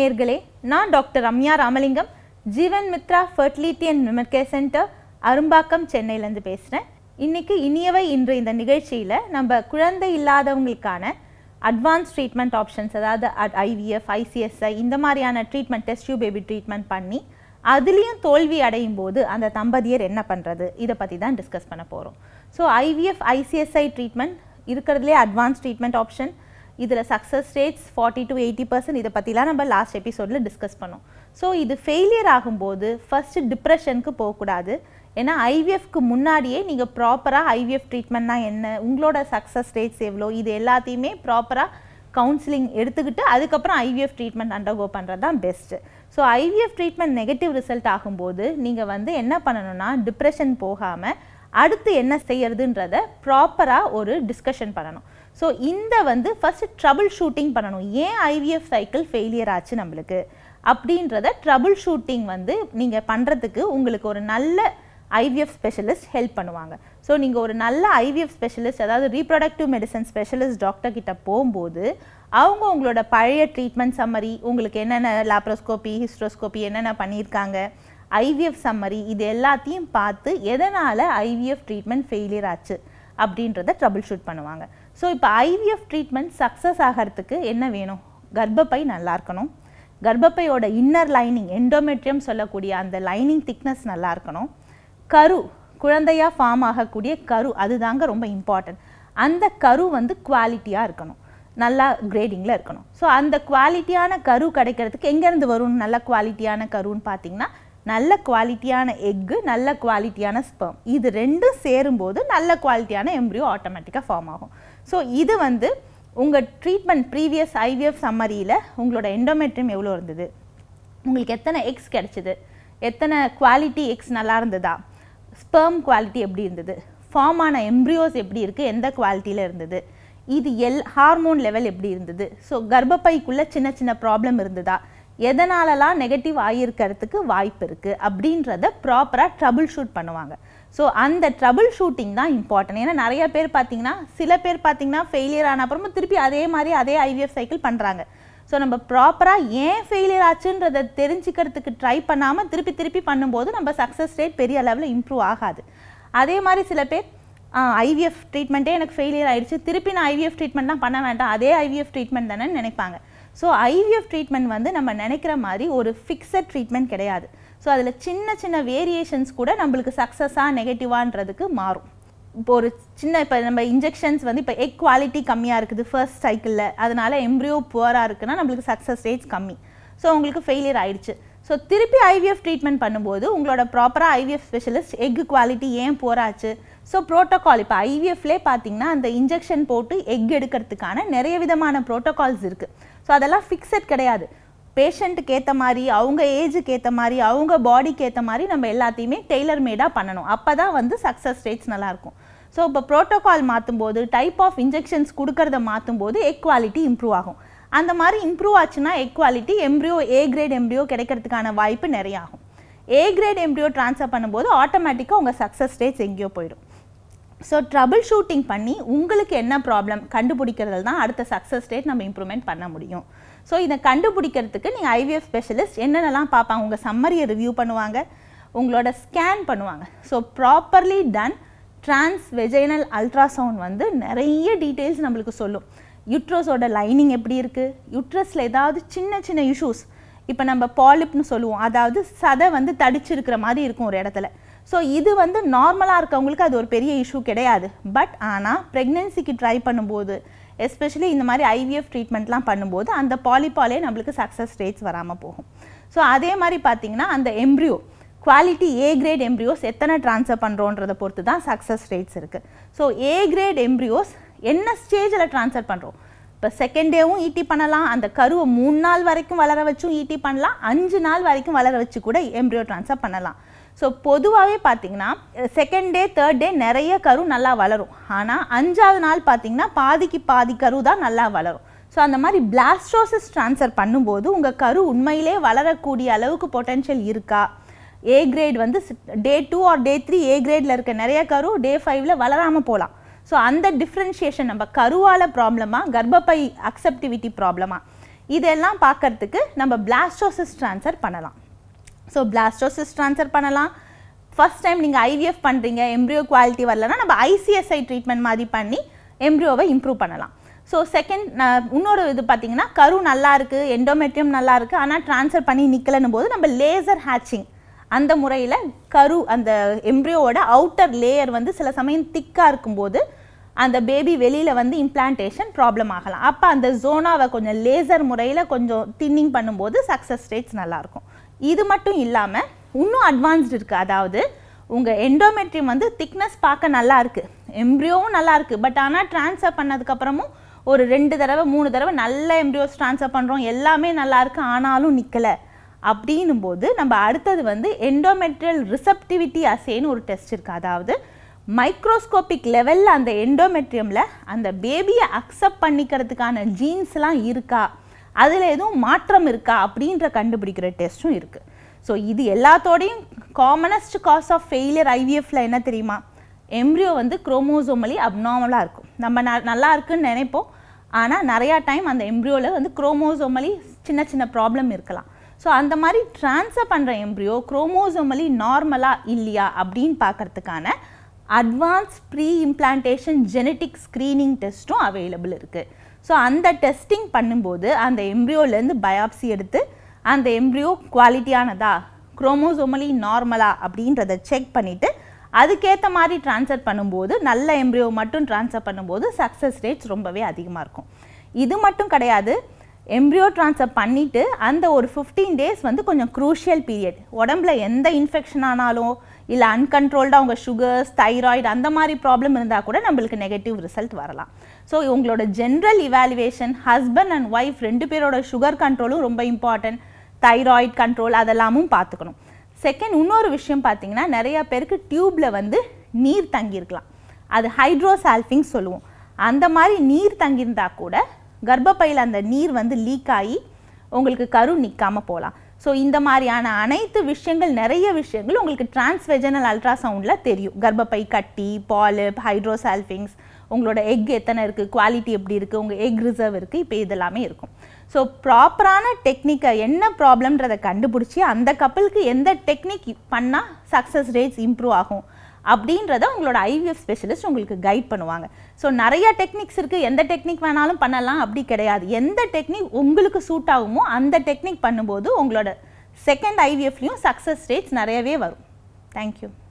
நேயர்களே நான் doctor Ramya Ramalingam Jeevan Mithra fertility and women care centre Arumbakkam சென்னையிலேருந்து பேசுகிறேன் இன்னைக்கு இனியவை இன்று இந்த நிகழ்ச்சியில் நம்ம குழந்தை இல்லாதவங்களுக்கான அட்வான்ஸ் ட்ரீட்மெண்ட் ஆப்ஷன்ஸ் அதாவது ஐவிஎஃப் ஐசிஎஸ்ஐ இந்த மாதிரியான treatment test tube baby treatment பண்ணி அதுலேயும் தோல்வி அடையும் போது அந்த தம்பதியர் என்ன பண்ணுறது இதை பற்றி தான் டிஸ்கஸ் பண்ண போகிறோம் ஸோ ஐவிஎஃப் ஐசிஎஸ்ஐ ட்ரீட்மெண்ட் இருக்கிறதுலே அட்வான்ஸ் ட்ரீட்மெண்ட் ஆப்ஷன் இதில் success rates forty to eighty percent இதை பற்றிலாம் நம்ம லாஸ்ட் எபிசோடில் டிஸ்கஸ் பண்ணோம் ஸோ இது ஃபெயிலியர் ஆகும்போது ஃபஸ்ட்டு டிப்ரெஷனுக்கு போகக்கூடாது ஏன்னா ஐவிஎஃப்க்கு முன்னாடியே நீங்கள் ப்ராப்பராக ஐவிஎஃப் ட்ரீட்மெண்ட்னா என்ன உங்களோட சக்ஸஸ் ரேட்ஸ் எவ்வளோ இது எல்லாத்தையுமே ப்ராப்பராக கவுன்சிலிங் எடுத்துக்கிட்டு அதுக்கப்புறம் ஐவிஎஃப் ட்ரீட்மெண்ட் அண்டர்கோ பண்ணுறது தான் best so IVF treatment negative result ஆகும்போது நீங்கள் வந்து என்ன பண்ணணும்னா டிப்ரெஷன் போகாமல் அடுத்து என்ன செய்யறதுன்றத ப்ராப்பராக ஒரு டிஸ்கஷன் பண்ணணும் ஸோ இந்த வந்து ஃபஸ்ட்டு ட்ரபிள் ஷூட்டிங் பண்ணணும் ஏன் ஐவிஎஃப் சைக்கிள் ஃபெயிலியர் ஆச்சு நம்மளுக்கு அப்படின்றத ட்ரபிள் ஷூட்டிங் வந்து நீங்கள் பண்ணுறதுக்கு உங்களுக்கு ஒரு நல்ல ஐவிஎஃப் ஸ்பெஷலிஸ்ட் ஹெல்ப் பண்ணுவாங்க ஸோ நீங்கள் ஒரு நல்ல ஐவிஎஃப் ஸ்பெஷலிஸ்ட் அதாவது ரீப்ரொடக்டிவ் மெடிசன் ஸ்பெஷலிஸ்ட் டாக்டர் கிட்ட போகும்போது அவங்க உங்களோட பழைய ட்ரீட்மெண்ட் சம்மரி உங்களுக்கு என்னென்ன லாப்ரோஸ்கோபி ஹிஸ்ட்ரோஸ்கோபி என்னென்ன பண்ணியிருக்காங்க ஐவிஎஃப் சம்மரி இது எல்லாத்தையும் பார்த்து எதனால் ஐவிஎஃப் ட்ரீட்மெண்ட் ஃபெயிலியர் ஆச்சு அப்படின்றத ட்ரபிள் ஷூட் பண்ணுவாங்க ஸோ இப்போ ஐவிஎஃப் ட்ரீட்மெண்ட் சக்ஸஸ் ஆகிறதுக்கு என்ன வேணும் கர்ப்பப்பை நல்லா இருக்கணும் கர்ப்பப்பையோட இன்னர் லைனிங் எண்டோமெட்ரியம் சொல்லக்கூடிய அந்த லைனிங் திக்னஸ் நல்லா இருக்கணும் கரு குழந்தையாக ஃபார்ம் ஆகக்கூடிய கரு அதுதாங்க ரொம்ப இம்பார்ட்டன்ட் அந்த கரு வந்து குவாலிட்டியாக இருக்கணும் நல்லா கிரேடிங்கில் இருக்கணும் ஸோ அந்த குவாலிட்டியான கரு கிடைக்கிறதுக்கு எங்கேருந்து வரும் நல்ல குவாலிட்டியான கருன்னு பார்த்தீங்கன்னா நல்ல குவாலிட்டியான எக்கு நல்ல குவாலிட்டியான ஸ்பெர்ம் இது ரெண்டும் சேரும்போது நல்ல குவாலிட்டியான எம்ப்ரியோ ஆட்டோமேட்டிக்காக ஃபார்ம் ஆகும் ஸோ இது வந்து உங்கள் ட்ரீட்மெண்ட் ப்ரீவியஸ் ஐவிஎஃப் சம்மரியில் உங்களோட எண்டோமெட்ரியம் எவ்வளோ இருந்தது உங்களுக்கு எத்தனை எக்ஸ் கிடச்சிது எத்தனை குவாலிட்டி எக்ஸ் நல்லா இருந்ததா ஸ்பெர்ம் குவாலிட்டி எப்படி இருந்தது ஃபார்ம் ஆன எம்ப்ரியோஸ் எப்படி இருக்குது எந்த குவாலிட்டியில் இருந்தது இது எல் ஹார்மோன் லெவல் எப்படி இருந்தது ஸோ கர்ப்பப்பைக்குள்ளே சின்ன சின்ன ப்ராப்ளம் இருந்ததா எதனாலலாம் நெகட்டிவ் ஆகியிருக்கிறதுக்கு வாய்ப்பு இருக்குது அப்படின்றத ப்ராப்பராக ட்ரபிள் ஷூட் பண்ணுவாங்க ஸோ அந்த ட்ரபிள் ஷூட்டிங் தான் இம்பார்ட்டன்ட் ஏன்னா நிறைய பேர் பார்த்தீங்கன்னா சில பேர் பார்த்தீங்கன்னா ஃபெயிலியர் ஆன அப்புறமா திருப்பி அதே மாதிரி அதே ஐவிஎஃப் சைக்கிள் பண்ணுறாங்க ஸோ நம்ம ப்ராப்பராக ஏன் ஃபெயிலியர் ஆச்சுன்றதை தெரிஞ்சுக்கிறதுக்கு ட்ரை பண்ணாமல் திருப்பி திருப்பி பண்ணும்போது நம்ம சக்ஸஸ் ரேட் பெரிய அளவில் இம்ப்ரூவ் ஆகாது அதே மாதிரி சில பேர் ஐவிஎஃப் ட்ரீட்மெண்ட்டே எனக்கு ஃபெயிலியர் ஆயிடுச்சு திருப்பி நான் ஐவிஎஃப் ட்ரீட்மெண்ட் தான் பண்ண வேண்டாம் அதே ஐவிஎஃப் ட்ரீட்மெண்ட் தானே நினைப்பாங்க ஸோ ஐவிஎஃப் ட்ரீட்மெண்ட் வந்து நம்ம நினைக்கிற மாதிரி ஒரு ஃபிக்ஸட் ட்ரீட்மெண்ட் கிடையாது ஸோ அதில் சின்ன சின்ன வேரியேஷன்ஸ் கூட நம்மளுக்கு சக்ஸஸாக நெகட்டிவான்றதுக்கு மாறும் இப்போ ஒரு சின்ன இப்போ நம்ம இன்ஜெக்ஷன்ஸ் வந்து இப்போ எக் குவாலிட்டி கம்மியாக இருக்குது ஃபர்ஸ்ட் சைக்கிளில் அதனால எம்ப்ரியோ புவராக இருக்குன்னா நம்மளுக்கு சக்ஸஸ் ரேட்ஸ் கம்மி ஸோ உங்களுக்கு ஃபெயிலியர் ஆயிடுச்சு ஸோ திருப்பி ஐவிஎஃப் ட்ரீட்மெண்ட் பண்ணும்போது உங்களோட ப்ராப்பராக ஐவிஎஃப் ஸ்பெஷலிஸ்ட் எக் குவாலிட்டி ஏன் போராச்சு ஸோ ப்ரோட்டோகால் இப்போ ஐவிஎஃப்லே பார்த்தீங்கன்னா அந்த இன்ஜெக்ஷன் போட்டு எக் எடுக்கிறதுக்கான நிறைய விதமான ப்ரோட்டோகால்ஸ் இருக்குது ஸோ அதெல்லாம் ஃபிக்ஸட் கிடையாது பேஷண்ட்டுக்கு ஏற்ற மாதிரி அவங்க ஏஜுக்கு ஏற்ற மாதிரி அவங்க பாடிக்கு ஏற்ற மாதிரி நம்ம எல்லாத்தையுமே டெய்லர் மேடாக பண்ணணும் அப்போ தான் வந்து சக்ஸஸ் ரேட்ஸ் நல்லாயிருக்கும் ஸோ இப்போ ப்ரோட்டோகால் மாற்றும் போது டைப் ஆஃப் இன்ஜெக்ஷன்ஸ் கொடுக்கறத மாற்றும் போது எக் குவாலிட்டி இம்ப்ரூவ் ஆகும் அந்த மாதிரி இம்ப்ரூவ் ஆச்சுன்னா egg quality embryo A grade embryo கிடைக்கிறதுக்கான வாய்ப்பு நிறைய ஆகும் ஏ கிரேட் எம்ப்ரியோ ட்ரான்ஸ்ஃபர் பண்ணும்போது ஆட்டோமேட்டிக்காக உங்கள் சக்ஸஸ் ரேட்ஸ் எங்கேயோ போயிடும் ஸோ ட்ரபிள் ஷூட்டிங் பண்ணி உங்களுக்கு என்ன ப்ராப்ளம் கண்டுபிடிக்கிறதுல தான் அடுத்த சக்ஸஸ் ரேட் நம்ம இம்ப்ரூவ்மெண்ட் பண்ண முடியும் ஸோ இதை கண்டுபிடிக்கிறதுக்கு நீங்கள் ஐவிஎஃப் ஸ்பெஷலிஸ்ட் என்னென்னலாம் பார்ப்பாங்க உங்கள் சம்மரியை ரிவ்யூ பண்ணுவாங்க உங்களோட ஸ்கேன் பண்ணுவாங்க so properly done transvaginal ultrasound வந்து நிறைய டீட்டெயில்ஸ் நம்மளுக்கு சொல்லும் யுட்ரஸோட லைனிங் எப்படி இருக்குது யுட்ரஸில் ஏதாவது சின்ன சின்ன இஷ்யூஸ் இப்போ நம்ம பாலிப்னு சொல்லுவோம் அதாவது சதை வந்து தடிச்சிருக்கிற மாதிரி இருக்கும் ஒரு இடத்துல ஸோ இது வந்து நார்மலாக இருக்கவங்களுக்கு அது ஒரு பெரிய இஷ்யூ கிடையாது பட் ஆனால் ப்ரெக்னென்சிக்கு ட்ரை பண்ணும்போது எஸ்பெஷலி இந்த மாதிரி ஐவிஎஃப் ட்ரீட்மெண்ட்லாம் பண்ணும்போது அந்த பாலிபாலே நம்மளுக்கு சக்ஸஸ் ரேட்ஸ் வராமல் போகும் ஸோ அதே மாதிரி பார்த்தீங்கன்னா அந்த embryo quality A grade embryos எத்தனை ட்ரான்ஸ்ஃபர் பண்ணுறோன்றதை பொறுத்து தான் சக்ஸஸ் ரேட்ஸ் இருக்குது ஸோ ஏ கிரேட் எம்ப்ரியோஸ் என்ன ஸ்டேஜில் ட்ரான்ஸ்ஃபர் பண்ணுறோம் இப்போ செகண்ட் டேவும் ஈட்டி பண்ணலாம் அந்த கருவை மூணு நாள் வரைக்கும் வளர வச்சும் ஈட்டி பண்ணலாம் அஞ்சு நாள் வரைக்கும் வளர வச்சு கூட எம்ப்ரியோ ட்ரான்ஸ்ஃபர் பண்ணலாம் ஸோ பொதுவாகவே பார்த்தீங்கன்னா செகண்ட் டே தேர்ட் டே நிறைய கரு நல்லா வளரும் ஆனால் அஞ்சாவது நாள் பார்த்தீங்கன்னா பாதிக்கு பாதி கரு தான் நல்லா வளரும் ஸோ அந்த மாதிரி பிளாஸ்டோசிஸ் ட்ரான்ஸ்ஃபர் பண்ணும்போது உங்கள் கரு உண்மையிலே வளரக்கூடிய அளவுக்கு பொட்டென்ஷியல் இருக்கா ஏ கிரேட் வந்து day two or day three A கிரேடில் இருக்க நிறைய கரு டே ஃபைவ்ல வளராமல் போகலாம் ஸோ அந்த டிஃப்ரென்ஷியேஷன் நம்ம கருவால ப்ராப்ளமா கர்ப்பப்பை அக்செப்டிவிட்டி ப்ராப்ளமா இதெல்லாம் பார்க்கறதுக்கு நம்ம பிளாஸ்டோசிஸ் ட்ரான்ஸ்ஃபர் பண்ணலாம் ஸோ பிளாஸ்டோசிஸ் ட்ரான்ஸ்ஃபர் பண்ணலாம் ஃபர்ஸ்ட் டைம் நீங்கள் ஐவிஎஃப் பண்ணுறீங்க எம்ப்ரியோ குவாலிட்டி வரலன்னா நம்ம ஐசிஎஸ்ஐ ட்ரீட்மெண்ட் மாதிரி பண்ணி எம்ப்ரியோவை இம்ப்ரூவ் பண்ணலாம் ஸோ செகண்ட் இன்னொரு இது பார்த்தீங்கன்னா கரு நல்லா இருக்குது எண்டோமெட்ரியம் நல்லா இருக்குது ஆனால் ட்ரான்ஸ்ஃபர் பண்ணி நிற்கலன்னும் போது நம்ம லேசர் ஹேட்சிங் அந்த முறையில் கரு அந்த எம்ப்ரியோவோட அவுட்டர் லேயர் வந்து சில சமயம் திக்காக இருக்கும்போது அந்த பேபி வெளியில் வந்து இம்ப்ளான்டேஷன் ப்ராப்ளம் ஆகலாம் அப்போ அந்த ஜோனாவை கொஞ்சம் லேசர் முறையில் கொஞ்சம் தின்னிங் பண்ணும்போது சக்ஸஸ் ரேட்ஸ் நல்லாயிருக்கும் இது மட்டும் இல்லாமல் இன்னும் அட்வான்ஸ்டு இருக்குது அதாவது உங்கள் எண்டோமெட்ரியம் வந்து திக்னஸ் பார்க்க நல்லா இருக்குது எம்ப்ரியோவும் நல்லா இருக்குது பட் ஆனால் ட்ரான்ஸ்ஃபர் பண்ணதுக்கப்புறமும் ஒரு ரெண்டு தடவை மூணு தடவை நல்ல எம்ப்ரியோஸ் ட்ரான்ஸ்ஃபர் பண்ணுறோம் எல்லாமே நல்லா இருக்கு ஆனாலும் நிற்கலை அப்படின்னும் போது நம்ம அடுத்தது வந்து எண்டோமெட்ரியல் ரிசப்டிவிட்டி அசேன்னு ஒரு டெஸ்ட் இருக்குது அதாவது மைக்ரோஸ்கோபிக் லெவலில் அந்த எண்டோமெட்ரியமில் அந்த பேபியை அக்செப்ட் பண்ணிக்கிறதுக்கான ஜீன்ஸ்லாம் இருக்கா அதில் எதுவும் மாற்றம் இருக்கா அப்படின்ற கண்டுபிடிக்கிற டெஸ்ட்டும் இருக்குது ஸோ இது எல்லாத்தோடையும் காமனஸ்ட் காஸ் ஆஃப் ஃபெயிலியர் ஐவிஎஃப்ல என்ன தெரியுமா எம்ப்ரியோ வந்து குரோமோசோமலி அப்நார்மலாக இருக்கும் நம்ம ந நல்லா இருக்குன்னு நினைப்போம் ஆனால் நிறையா டைம் அந்த எம்ப்ரியோவில் வந்து குரோமோசோமலி சின்ன சின்ன ப்ராப்ளம் இருக்கலாம் ஸோ அந்த மாதிரி ட்ரான்ஸ்ஃபர் பண்ணுற எம்ப்ரியோ குரோமோசோமலி நார்மலாக இல்லையா அப்படின்னு பார்க்கறதுக்கான advance pre implantation genetic screening டெஸ்ட்டும் அவைலபிள் இருக்குது ஸோ அந்த டெஸ்டிங் பண்ணும்போது அந்த எம்ப்ரியோலேருந்து பயாப்சி எடுத்து அந்த எம்ப்ரியோ குவாலிட்டியானதா குரோமோசோமலி நார்மலா அப்படின்றத செக் பண்ணிவிட்டு அதுக்கேற்ற மாதிரி ட்ரான்ஸ்ஃபர் பண்ணும்போது நல்ல எம்ப்ரியோ மட்டும் ட்ரான்ஸ்ஃபர் பண்ணும்போது சக்ஸஸ் ரேட்ஸ் ரொம்பவே அதிகமாக இருக்கும் இது மட்டும் கிடையாது எம்ப்ரியோ ட்ரான்ஸ்ஃபர் பண்ணிவிட்டு அந்த ஒரு ஃபிஃப்டீன் டேஸ் வந்து கொஞ்சம் க்ரூஷியல் பீரியட் உடம்புல எந்த இன்ஃபெக்ஷன் ஆனாலும் இல்லை அன்கண்ட்ரோல்டாக உங்கள் சுகர்ஸ் தைராய்டு அந்த மாதிரி ப்ராப்ளம் இருந்தால் கூட நம்மளுக்கு நெகட்டிவ் ரிசல்ட் வரலாம் ஸோ உங்களோட general evaluation husband and wife ரெண்டு பேரோட சுகர் கண்ட்ரோலும் ரொம்ப இம்பார்ட்டன்ட் தைராய்டு கண்ட்ரோல் அதெல்லாமும் பார்த்துக்கணும் செகண்ட் இன்னொரு விஷயம் பார்த்தீங்கன்னா நிறைய பேருக்கு டியூப்பில் வந்து நீர் தங்கியிருக்கலாம் அது ஹைட்ரோசால்ஃபிங் சொல்லுவோம் அந்த மாதிரி நீர் தங்கியிருந்தா கூட கர்ப்பப்பையில் அந்த நீர் வந்து லீக் ஆகி உங்களுக்கு கரு நிற்காமல் போகலாம் ஸோ இந்த மாதிரியான அனைத்து விஷயங்கள் நிறைய விஷயங்கள் உங்களுக்கு டிரான்ஸ்வெஜனல் அல்ட்ராசவுண்டில் தெரியும் கர்ப்பப்பை கட்டி பாலிப் ஹைட்ரோசால்ஃபிங்ஸ் உங்களோட எக் எத்தனை இருக்குது குவாலிட்டி எப்படி இருக்குது உங்கள் எக் ரிசர்வ் இருக்குது இப்போ இதெல்லாமே இருக்கும் ஸோ ப்ராப்பரான டெக்னிக்கை என்ன ப்ராப்ளம்ன்றதை கண்டுபிடிச்சி அந்த கப்பலுக்கு எந்த டெக்னிக் பண்ணால் சக்ஸஸ் ரேட்ஸ் இம்ப்ரூவ் ஆகும் அப்படின்றத உங்களோட ஐவிஎஃப் ஸ்பெஷலிஸ்ட் உங்களுக்கு கைட் பண்ணுவாங்க ஸோ நிறைய டெக்னிக்ஸ் இருக்குது எந்த டெக்னிக் வேணாலும் பண்ணலாம் அப்படி கிடையாது எந்த டெக்னிக் உங்களுக்கு சூட் ஆகுமோ அந்த டெக்னிக் பண்ணும்போது உங்களோட செகண்ட் ஐவிஎஃப்லேயும் சக்ஸஸ் ரேட்ஸ் நிறையவே வரும் தேங்க்யூ